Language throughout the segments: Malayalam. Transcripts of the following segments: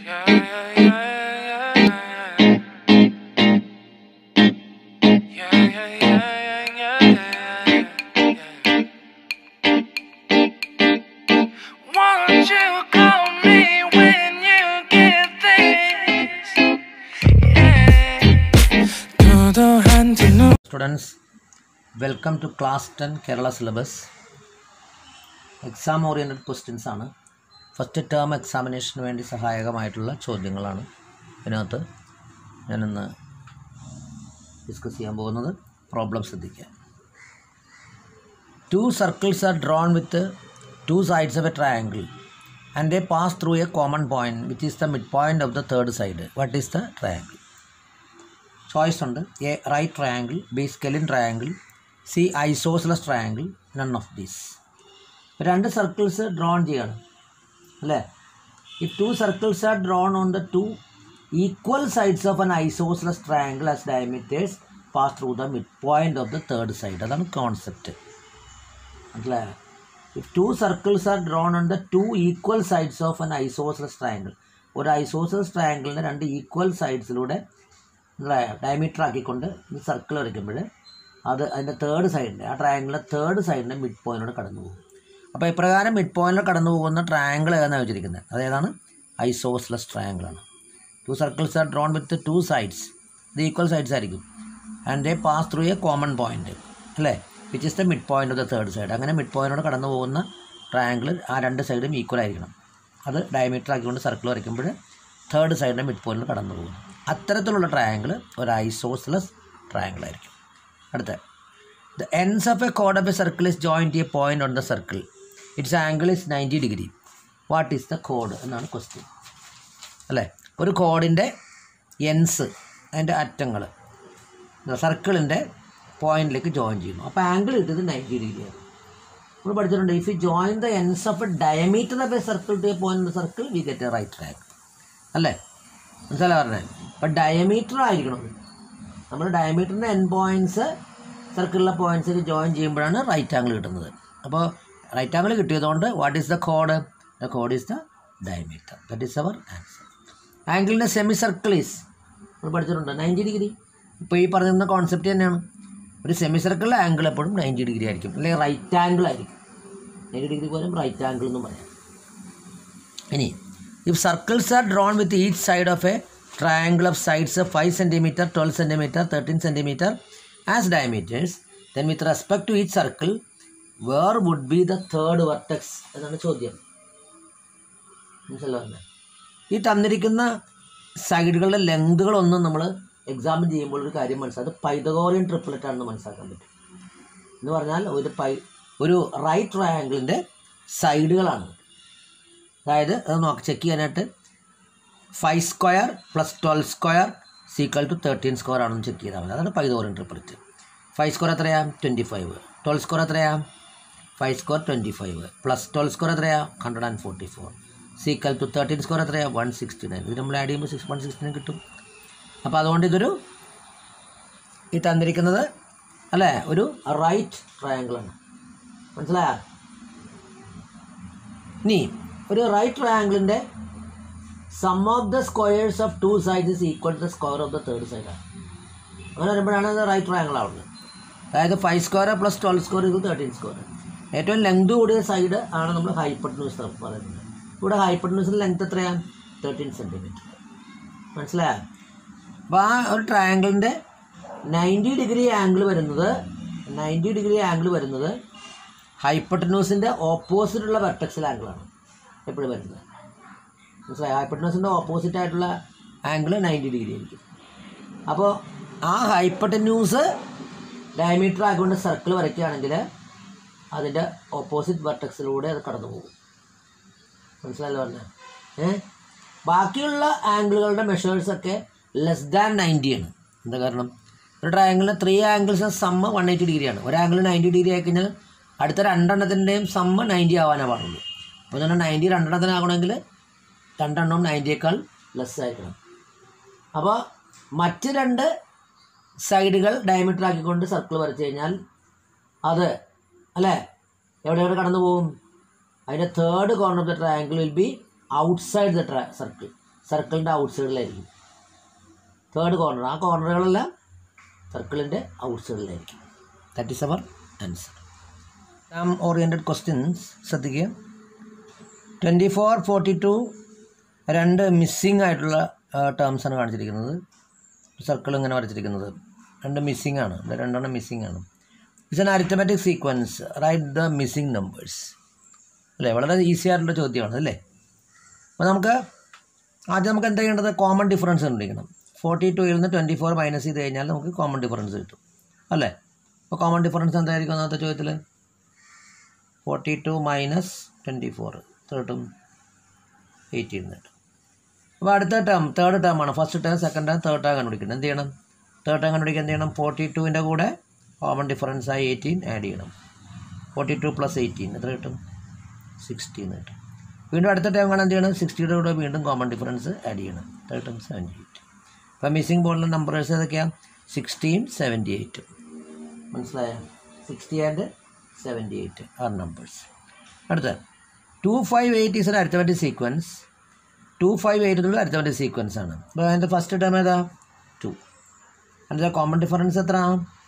Yeah, yeah, yeah, yeah, yeah. Yeah, yeah, yeah, yeah, yeah, yeah. Won't you call me when you get this? Yeah. 도도한 두 눈. Students welcome to class ten Kerala syllabus exam oriented questions ആണ് ഫസ്റ്റ് ടേം എക്സാമിനേഷന് വേണ്ടി സഹായകമായിട്ടുള്ള ചോദ്യങ്ങളാണ് ഇതിനകത്ത് ഞാനിന്ന് ഡിസ്കസ് ചെയ്യാൻ പോകുന്നത് പ്രോബ്ലം ശ്രദ്ധിക്കുക two circles are drawn with two sides of a triangle and they pass through a common point which is the mid point of the third side what is the triangle choice ഉണ്ട് A right triangle B scalene triangle C isosceles triangle none of these രണ്ട് സർക്കിൾസ് ഡ്രോൺ ചെയ്യണം അല്ലേ ഈ two circles are drawn on the two equal sides of an isosceles triangle as diameters pass through the mid point of the third side അതാണ് കോൺസെപ്റ്റ് മനസ്സിലായോ if two circles are drawn on the two equal sides of an isosceles triangle ഒരു ഐസോസിലസ് ട്രയാങ്കിളിൻ്റെ രണ്ട് ഈക്വൽ സൈഡ്സിലൂടെ ഡയമീറ്റർ ആക്കിക്കൊണ്ട് ഈ സർക്കിൾ വരയ്ക്കുമ്പോൾ അത് അതിൻ്റെ തേർഡ് സൈഡിൻ്റെ ആ ട്രയാങ്കിളിൻ്റെ തേർഡ് സൈഡിൻ്റെ മിഡ് പോയിൻറ്റോട് കടന്നു പോകും അപ്പോൾ ഇപ്രകാരം മിഡ് പോയിൻറ്റിൽ കടന്നു പോകുന്ന ട്രയാങ്കിൾ ഏതാണ് വെച്ചിരിക്കുന്നത് അതേതാണ് ഐസോസ്ലെസ് ട്രയാങ്കിളാണ് two circles are drawn with two sides ഇത് ഈക്വൽ സൈഡ്സ് ആയിരിക്കും and they pass through a common point അല്ലേ which is the mid point of the third side അങ്ങനെ മിഡ് പോയിൻറ്റോട് കടന്നു പോകുന്ന ട്രയാങ്കിൾ ആ രണ്ട് സൈഡും ഈക്വൽ ആയിരിക്കണം അത് ഡയമീറ്റർ ആക്കിക്കൊണ്ട് സർക്കിൾ വരയ്ക്കുമ്പോൾ തേർഡ് സൈഡിൻ്റെ മിഡ് പോയിൻറ്റിൽ കടന്നു പോകും അത്തരത്തിലുള്ള ട്രയാങ്കിൾ ഒരു ഐസോസ്ലെസ് ട്രയാങ്കിൾ ആയിരിക്കും അടുത്ത ദ എൻഡ്സ് ഓഫ് എ കോഡ് of A circle is joint a point on the circle its angle is ninety degree what is the കോഡ് എന്നാണ് ക്വസ്റ്റ്യൻ അല്ലേ ഒരു കോഡിൻ്റെ എൻസ് അതിൻ്റെ അറ്റങ്ങൾ സർക്കിളിൻ്റെ പോയിന്റിലേക്ക് ജോയിൻ ചെയ്യുന്നു അപ്പോൾ ആംഗിൾ കിട്ടിയത് നയൻറ്റി ഡിഗ്രിയാണ് നമ്മൾ പഠിച്ചിട്ടുണ്ട് if you join the എൻസ് of A diameter of A circle to A point circle we get A right track അല്ലേ മനസ്സിലായി പറഞ്ഞത് അപ്പം ഡയമീറ്റർ ആയിരിക്കണം നമ്മൾ ഡയമീറ്ററിൻ്റെ എൻ പോയിൻറ്റ്സ് സർക്കിളിലെ പോയിൻറ്റ്സിൽ ജോയിൻ ചെയ്യുമ്പോഴാണ് റൈറ്റ് ആംഗിൾ കിട്ടുന്നത് അപ്പോൾ right angle കിട്ടിയതുകൊണ്ട് what is the code the code is the diameter that is our answer ആംഗിളിൻ്റെ semi circle is നമ്മൾ പഠിച്ചിട്ടുണ്ട് നയൻറ്റി ഡിഗ്രി ഇപ്പോൾ ഈ പറഞ്ഞിരുന്ന കോൺസെപ്റ്റ് തന്നെയാണ് ഒരു സെമി സർക്കിളിലെ ആംഗിൾ എപ്പോഴും നയൻറ്റി ഡിഗ്രി ആയിരിക്കും അല്ലെങ്കിൽ റൈറ്റ് ആംഗിൾ ആയിരിക്കും നയൻറ്റി ഡിഗ്രി പോലും റൈറ്റ് ആംഗിൾ എന്നും പറയാം ഇനി if circles are drawn with each side of a triangle of sides five centimetre twelve centimetre thirteen centimetre as diameters then with respect to each circle where would be the third vertex എന്നാണ് ചോദ്യം മനസ്സിലോ ഈ തന്നിരിക്കുന്ന സൈഡുകളുടെ ലെങ്തുകളൊന്നും നമ്മൾ എക്സാമിൻ ചെയ്യുമ്പോൾ ഒരു കാര്യം മനസ്സിലാക്കും അത് പൈതഗോറിയൻ ട്രിപ്പിലറ്റ് ആണെന്ന് മനസ്സിലാക്കാൻ പറ്റും എന്ന് പറഞ്ഞാൽ ഒരു പൈ ഒരു റൈറ്റ് ട്രയാങ്കിളിൻ്റെ സൈഡുകളാണ് അതായത് അത് നോക്കി ചെക്ക് ചെയ്യാനായിട്ട് five square plus twelve square is equal to thirteen square ആണെന്ന് ചെക്ക് ചെയ്താൽ മതി അതാണ് പൈതോറിയൻ ട്രിപ്പിളിറ്റ് ഫൈവ് സ്ക്വയർ എത്രയാ ട്വൻറ്റി ഫൈവ് ട്വൽവ് സ്ക്വയർ എത്രയാ five square twenty five plus twelve square എത്രയാ hundred and forty four is equal to thirteen square എത്രയാ വൺ സിക്സ്റ്റി നയൻ ഇത് നമ്മൾ ആഡ് ചെയ്യുമ്പോൾ സിക്സ് വൺ സിക്സ്റ്റി നയൻ കിട്ടും അപ്പോൾ അതുകൊണ്ട് ഇതൊരു ഈ തന്നിരിക്കുന്നത് അല്ലേ ഒരു റൈറ്റ് ട്രയാങ്കിളാണ് മനസ്സിലായ ഇനി ഒരു റൈറ്റ് ട്രയാങ്കിളിൻ്റെ sum of the squares of two sides is equal to the square of the third സൈഡാണ് അങ്ങനെ വരുമ്പോഴാണ് അത് റൈറ്റ് ട്രയാങ്കിൾ ആവുന്നത് അതായത് five square plus twelve square ഇത് തേർട്ടീൻ സ്ക്വയർ ഏറ്റവും ലെങ്ത് കൂടിയ സൈഡ് ആണ് നമ്മൾ ഹൈപ്പട്ന്യൂസ് പറയുന്നത് ഇവിടെ ഹൈപ്പട്ന്യൂസിൻ്റെ ലെങ്ത് എത്രയാണ് തേർട്ടീൻ സെൻറ്റിമീറ്റർ മനസ്സിലായോ അപ്പോൾ ആ ഒരു ട്രയാങ്കിളിൻ്റെ നയൻറ്റി ഡിഗ്രി ആംഗിൾ വരുന്നത് നയൻറ്റി ഡിഗ്രി ആംഗിൾ വരുന്നത് ഹൈപ്പട്ടന്യൂസിൻ്റെ ഓപ്പോസിറ്റുള്ള വെർട്ടക്സൽ ആംഗിളാണ് എപ്പോഴും വരുന്നത് മനസ്സിലായി ഹൈപ്പട്ടന്യൂസിൻ്റെ ഓപ്പോസിറ്റ് ആയിട്ടുള്ള ആംഗിൾ നയൻറ്റി ഡിഗ്രി ആയിരിക്കും അപ്പോൾ ആ ഹൈപ്പട്ടന്യൂസ് ഡയമീറ്റർ ആക്കിക്കൊണ്ട് സർക്കിൾ വരയ്ക്കുകയാണെങ്കിൽ അതിൻ്റെ ഓപ്പോസിറ്റ് വെർട്ടക്സിലൂടെ അത് കടന്നു പോകും മനസ്സിലായല്ലോ പറഞ്ഞാൽ ഏ ബാക്കിയുള്ള ആംഗിളുകളുടെ മെഷേഴ്സൊക്കെ ലെസ് ദാൻ നയൻറ്റി ആണ് എന്താ കാരണം ഒരു ട്രയാങ്കിളിന് ത്രീ ആംഗിൾസ് സമ്മ വൺ എയ്റ്റി ഡിഗ്രിയാണ് ഒരു ആംഗിൾ നയൻറ്റി ഡിഗ്രി ആയിക്കഴിഞ്ഞാൽ അടുത്ത രണ്ടെണ്ണത്തിൻ്റെയും സമ്മ നയൻറ്റി ആവാനേ പാടുള്ളൂ അപ്പോൾ തന്നെ നയൻറ്റി രണ്ടെണ്ണത്തിനാകണമെങ്കിൽ രണ്ടെണ്ണം നയൻറ്റിയേക്കാൾ ലെസ് ആയിരിക്കണം അപ്പോൾ മറ്റ് രണ്ട് സൈഡുകൾ ഡയമീറ്റർ ആക്കിക്കൊണ്ട് സർക്കിൾ വരച്ച് കഴിഞ്ഞാൽ അത് അല്ലേ എവിടെ എവിടെ കടന്നു പോകും അതിൻ്റെ third corner of the triangle will be outside the ട്രാ സർക്കിൾ സർക്കിളിൻ്റെ ഔട്ട് സൈഡിലായിരിക്കും തേർഡ് കോർണർ ആ കോർണറുകളെല്ലാം സർക്കിളിൻ്റെ ഔട്ട് സൈഡിലായിരിക്കും that is our answer exam oriented questions ശ്രദ്ധിക്കുക ട്വൻറ്റി ഫോർ ഫോർട്ടി ടു രണ്ട് മിസ്സിങ് ആയിട്ടുള്ള ടേംസാണ് കാണിച്ചിരിക്കുന്നത് സർക്കിൾ ഇങ്ങനെ വരച്ചിരിക്കുന്നത് രണ്ട് മിസ്സിങ് ആണ് ഇവിടെ രണ്ടെണ്ണം മിസ്സിങ് ആണ് it's an arithmetic sequence right the missing numbers അല്ലേ വളരെ ഈസി ആയിട്ടുള്ള ചോദ്യമാണ് അല്ലേ അപ്പോൾ നമുക്ക് ആദ്യം നമുക്ക് എന്താ ചെയ്യേണ്ടത് കോമൺ ഡിഫറൻസ് കണ്ടുപിടിക്കണം ഫോർട്ടി ടുയിൽ നിന്ന് ട്വൻറ്റി ഫോർ മൈനസ് ചെയ്ത് കഴിഞ്ഞാൽ നമുക്ക് കോമൺ ഡിഫറൻസ് കിട്ടും അല്ലേ അപ്പോൾ കോമൺ ഡിഫറൻസ് എന്തായിരിക്കും അന്നത്തെ ചോദ്യത്തിൽ forty two minus twenty four കിട്ടും എയ്റ്റീൻ കിട്ടും അപ്പോൾ അടുത്ത ടേം തേർഡ് ടേം ആണ് first term second term third term കണ്ടുപിടിക്കണം എന്ത് ചെയ്യണം തേർഡ് ടേം കണ്ടുപിടിക്കാൻ എന്ത് ചെയ്യണം ഫോർട്ടി ടുവിൻ്റെ കൂടെ കോമൺ ഡിഫറൻസ് ആയി എയ്റ്റീൻ ആഡ് ചെയ്യണം ഫോർട്ടി ടു പ്ലസ് എയ്റ്റീൻ എത്ര കിട്ടും സിക്സ്റ്റീൻ കിട്ടും വീണ്ടും അടുത്ത ടൈം കാണാൻ എന്ത് ചെയ്യണം സിക്സ്റ്റിയുടെ കൂടെ വീണ്ടും കോമൺ ഡിഫറൻസ് ആഡ് ചെയ്യണം തേർഡ് ടൈം സെവൻറ്റി എയ്റ്റ് അപ്പോൾ മിസ്സിംഗ് ബോർഡിലെ നമ്പേഴ്സ് ഏതൊക്കെയാണ് സിക്സ്റ്റീൻ സെവൻറ്റി എയ്റ്റ് മനസ്സിലായോ sixty and seventy eight are numbers അടുത്ത ടു ഫൈവ് എയ്റ്റ് ഈസ് ഒരു arithmetic sequence two five eight എന്നുള്ള അരിത്തമാറ്റിക് സീക്വൻസ് ആണ് അപ്പോൾ അതിൻ്റെ ഫസ്റ്റ് ടേം ഏതാ ടു അതിൻ്റെ കോമൺ ഡിഫറൻസ് എത്ര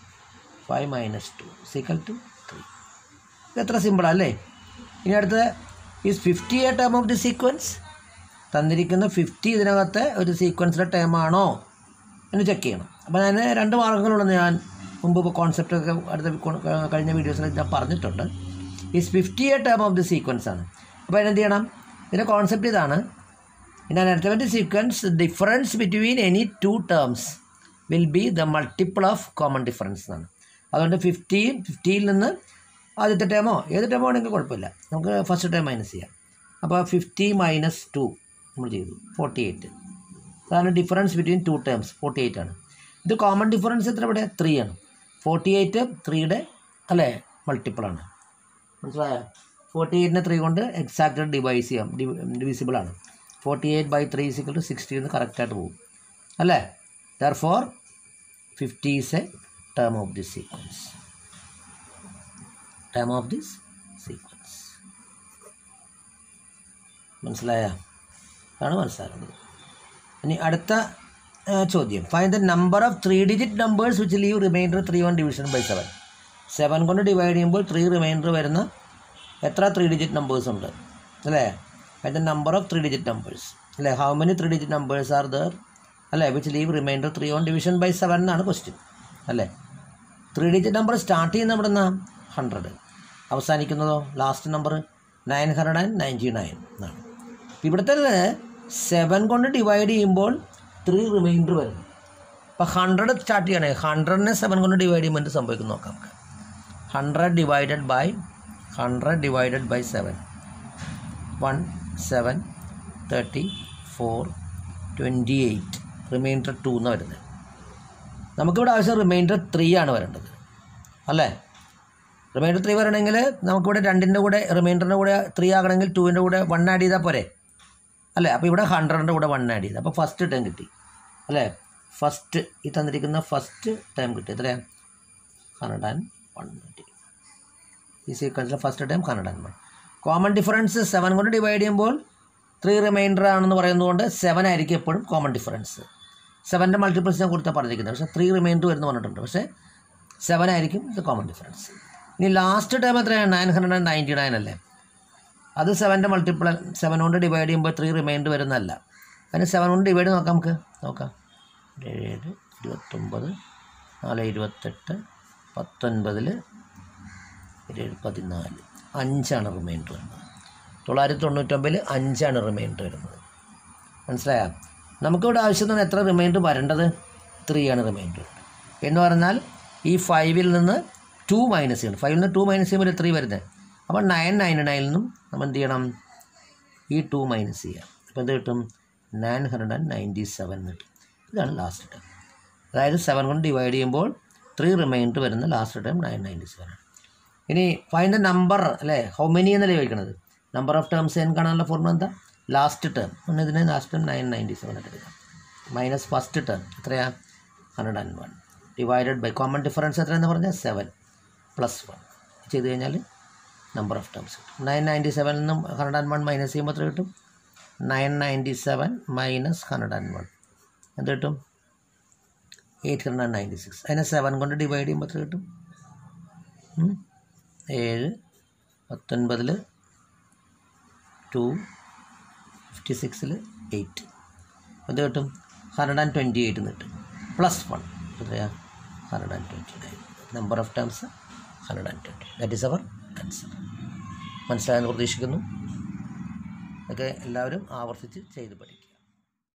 five minus two equal to three ഇത് എത്ര സിമ്പിളാണ് അല്ലേ ഇനി അടുത്ത is fifty a term of the sequence തന്നിരിക്കുന്ന ഫിഫ്റ്റി ഇതിനകത്ത് ഒരു സീക്വൻസിലെ ടേം ആണോ എന്ന് ചെക്ക് ചെയ്യണം അപ്പോൾ ഞാൻ രണ്ട് മാർഗങ്ങളുണ്ടെന്ന് ഞാൻ മുമ്പ് ഇപ്പോൾ കോൺസെപ്റ്റൊക്കെ അടുത്ത കൊ- കഴിഞ്ഞ വീഡിയോസിൽ ഞാൻ പറഞ്ഞിട്ടുണ്ട് is fifty a term of the sequence ആണ് അപ്പോൾ അതിനെന്ത് ചെയ്യണം ഇതിൻ്റെ കോൺസെപ്റ്റ് ഇതാണ് in an arithmetic sequence difference between any two terms will be the multiple of common difference എന്നാണ് അതുകൊണ്ട് ഫിഫ്റ്റീൻ ഫിഫ്റ്റിയിൽ നിന്ന് ആദ്യത്തെ ടേമോ ഏത് ടേമോ ആണെങ്കിൽ കുഴപ്പമില്ല നമുക്ക് ഫസ്റ്റ് ടേം മൈനസ് ചെയ്യാം അപ്പോൾ ഫിഫ്റ്റി മൈനസ് ടു നമ്മൾ ചെയ്തു ഫോർട്ടി എയ്റ്റ് അതാണ് difference between two terms forty eight ആണ് ഇത് കോമൺ ഡിഫറൻസ് എത്ര ഇവിടെ ത്രീ ആണ് ഫോർട്ടി എയ്റ്റ് ത്രീയുടെ അല്ലേ മൾട്ടിപ്പിളാണ് മനസ്സിലായോ ഫോർട്ടി എയ്റ്റിനെ ത്രീ കൊണ്ട് എക്സാക്റ്റ് ഡിവൈസ് ചെയ്യാം ഡിവിസിബിൾ ആണ് forty eight by three equal to sixty എന്ന് കറക്റ്റായിട്ട് പോകും അല്ലേ therefore fifty is a term of this sequence term of this sequence മനസ്സിലായ അതാണ് മനസ്സിലാക്കേണ്ടത് ഇനി അടുത്ത ആ, ചോദ്യം find the number of three digit numbers which leave remainder three on division by seven seven കൊണ്ട് ഡിവൈഡ് ചെയ്യുമ്പോൾ ത്രീ റിമൈൻഡർ വരുന്ന എത്ര ത്രീ ഡിജിറ്റ് നമ്പേഴ്സ് ഉണ്ട് അല്ലേ അതിൻ്റെ number of three digit numbers അല്ലേ how many three digit numbers are there അല്ലേ which leave remainder three on division by seven എന്നാണ് ക്വസ്റ്റ്യൻ അല്ലേ ത്രീ ഡിജിറ്റ് നമ്പർ സ്റ്റാർട്ട് ചെയ്യുന്ന ഇവിടെ നിന്നാ ഹൺഡ്രഡ് അവസാനിക്കുന്നതോ last number nine hundred and ninety nine എന്നാണ് ഇപ്പം ഇവിടുത്തെ സെവൻ കൊണ്ട് ഡിവൈഡ് ചെയ്യുമ്പോൾ ത്രീ റിമൈൻഡർ വരും അപ്പോൾ ഹൺഡ്രഡ് സ്റ്റാർട്ട് ചെയ്യണേ ഹൺഡ്രഡിനെ സെവൻ കൊണ്ട് ഡിവൈഡ് ചെയ്യുമ്പോൾ എന്ത് സംഭവിക്കും നോക്കാം നമുക്ക് hundred divided by hundred divided by seven one seven thirty four twenty eight remainder two എന്ന് വരുന്നത് നമുക്കിവിടെ ആവശ്യം റിമൈൻഡർ ത്രീ ആണ് വരേണ്ടത് അല്ലേ റിമൈൻഡർ ത്രീ വരണമെങ്കിൽ നമുക്കിവിടെ രണ്ടിൻ്റെ കൂടെ റിമൈൻഡറിൻ്റെ കൂടെ ത്രീ ആകണമെങ്കിൽ ടുവിൻ്റെ കൂടെ വൺ ആഡ് ചെയ്താൽ പോരെ അല്ലേ അപ്പോൾ ഇവിടെ ഹൺഡ്രഡിൻ്റെ കൂടെ വൺ ആഡ് ചെയ്ത് അപ്പോൾ ഫസ്റ്റ് ടൈം കിട്ടി അല്ലേ ഫസ്റ്റ് ഈ തന്നിരിക്കുന്ന ഫസ്റ്റ് ടൈം കിട്ടി എത്രയാണ് ഹൺഡ്രഡ് ആൻഡ് വൺ കിട്ടി ഈ സീക്വൻസിലെ first time hundred and one common difference seven കൊണ്ട് ഡിവൈഡ് ചെയ്യുമ്പോൾ ത്രീ റിമൈൻഡർ ആണെന്ന് പറയുന്നതുകൊണ്ട് സെവൻ ആയിരിക്കും എപ്പോഴും കോമൺ ഡിഫറൻസ് സെവൻ്റെ മൾട്ടിപ്പിൾസ് ഞാൻ കൊടുത്താൽ പറഞ്ഞിരിക്കുന്നത് പക്ഷേ ത്രീ റിമൈൻഡർ വരുന്നു പറഞ്ഞിട്ടുണ്ട് പക്ഷേ സെവൻ ആയിരിക്കും ഇത് കോമൺ ഡിഫറൻസ് ഇനി ലാസ്റ്റ് ടൈം എത്രയാണ് nine hundred and ninety nine അല്ലേ അത് സെവൻ്റെ മൾട്ടിപ്പിൾ സെവൻ കൊണ്ട് ഡിവൈഡ് ചെയ്യുമ്പോൾ ത്രീ റിമൈൻഡർ വരുന്നതല്ല അതിന് സെവൻ കൊണ്ട് ഡിവൈഡ് നോക്കാം നമുക്ക് നോക്കാം ഏഴ് ഇരുപത്തൊമ്പത് നാല് ഇരുപത്തെട്ട് പത്തൊൻപതിൽ ഏഴ് പതിനാല് അഞ്ചാണ് റിമൈൻഡർ വരുന്നത് തൊള്ളായിരത്തി തൊണ്ണൂറ്റൊമ്പതിൽ അഞ്ചാണ് റിമൈൻഡർ വരുന്നത് മനസ്സിലായോ നമുക്കിവിടെ ആവശ്യം എന്ന് പറഞ്ഞാൽ എത്ര റിമൈൻഡർ വരേണ്ടത് ത്രീ ആണ് റിമൈൻഡർ എന്ന് പറഞ്ഞാൽ ഈ ഫൈവിൽ നിന്ന് ടു മൈനസ് ചെയ്യണം ഫൈവിൽ നിന്ന് ടു മൈനസ് ചെയ്യുമ്പോൾ ത്രീ വരുന്നത് അപ്പോൾ നയൻ നയൻ നയനിൽ നിന്നും നമ്മൾ എന്ത് ചെയ്യണം ഈ ടു മൈനസ് ചെയ്യാം അപ്പോൾ എന്ത് കിട്ടും nine hundred and ninety seven കിട്ടും ഇതാണ് ലാസ്റ്റ് ടൈം അതായത് സെവൻ കൊണ്ട് ഡിവൈഡ് ചെയ്യുമ്പോൾ ത്രീ റിമൈൻഡർ വരുന്ന last time nine ninety seven ആണ് ഇനി ഫൈൻ ദ നമ്പർ അല്ലേ ഹൗ മെനി എന്നല്ലേ ചോദിക്കണത് നമ്പർ ഓഫ് ടേംസ് എൻ കാണാനുള്ള ഫോർമുല എന്താ ലാസ്റ്റ് ടേം ഒന്ന് ഇതിനെ last term nine ninety seven ആയിട്ട് എടുക്കാം മൈനസ് ഫസ്റ്റ് ടേം എത്രയാ hundred and one divided by common difference എത്രയെന്ന് പറഞ്ഞാൽ സെവൻ പ്ലസ് വൺ ചെയ്ത് കഴിഞ്ഞാൽ നമ്പർ ഓഫ് ടേംസ് കിട്ടും നയൻ നയൻറ്റി സെവനിൽ നിന്നും ഹൺഡ്രഡ് ആൻഡ് വൺ മൈനസ് ചെയ്യുമ്പോൾ എത്ര കിട്ടും nine ninety seven minus hundred and one എന്ത് കിട്ടും eight hundred and ninety six അതിനെ സെവൻ കൊണ്ട് ഡിവൈഡ് ചെയ്യുമ്പോൾ എത്ര കിട്ടും ഉം? ഏഴ് പത്തൊൻപതിൽ ടു ഫിഫ്റ്റി സിക്സിൽ എയ്റ്റ് എന്ത് കിട്ടും ഹൺഡ്രഡ് ആൻഡ് ട്വൻറ്റി എയ്റ്റ് എന്ന് കിട്ടും പ്ലസ് വൺ എത്രയാ hundred and twenty nine number of terms hundred and twenty that is our answer മനസ്സിലായെന്ന് പ്രതീക്ഷിക്കുന്നു ഇതൊക്കെ എല്ലാവരും ആവർത്തിച്ച് ചെയ്ത് പഠിക്കും